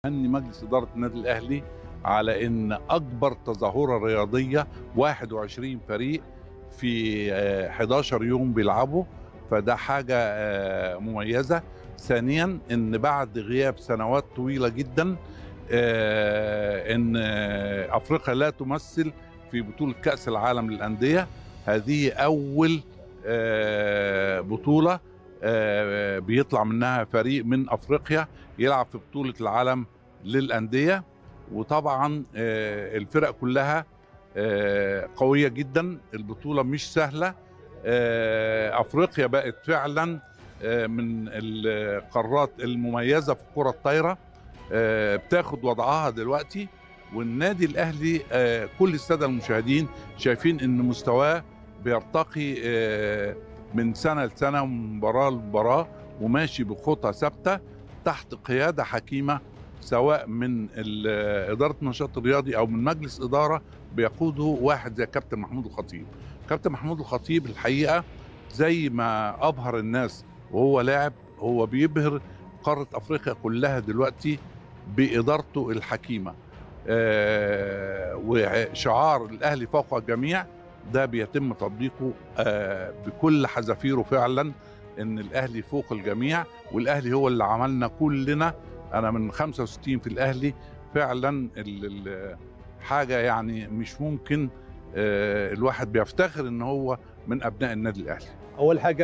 أني مجلس إدارة النادي الأهلي على إن أكبر تظاهرة رياضية 21 فريق في آه، 11 يوم بيلعبوا فده حاجة آه، مميزة ثانيا إن بعد غياب سنوات طويلة جدا آه، إن آه، أفريقيا لا تمثل في بطولة كأس العالم للأندية هذه أول آه، بطولة آه، بيطلع منها فريق من أفريقيا يلعب في بطولة العالم للأندية وطبعا آه، الفرق كلها آه، قوية جدا البطولة مش سهلة آه، أفريقيا بقت فعلا آه، من القارات المميزة في الكرة الطايرة آه، بتاخد وضعها دلوقتي والنادي الأهلي آه، كل السادة المشاهدين شايفين إن مستواه بيرتقي آه، من سنة لسنة ومن مباراة لمباراة وماشي بخطى ثابتة تحت قيادة حكيمة سواء من ال- إدارة النشاط الرياضي أو من مجلس إدارة بيقوده واحد زي كابتن محمود الخطيب كابتن محمود الخطيب الحقيقة زي ما أبهر الناس وهو لاعب هو بيبهر قارة أفريقيا كلها دلوقتي بإدارته الحكيمة آه، وشعار الأهلي فوق الجميع ده بيتم تطبيقه آه، بكل حذافيره فعلا ان الاهلي فوق الجميع والاهلي هو اللي عملنا كلنا انا من 65 في الاهلي فعلا ال- ال- حاجه يعني مش ممكن آه، الواحد بيفتخر ان هو من ابناء النادي الاهلي اول حاجه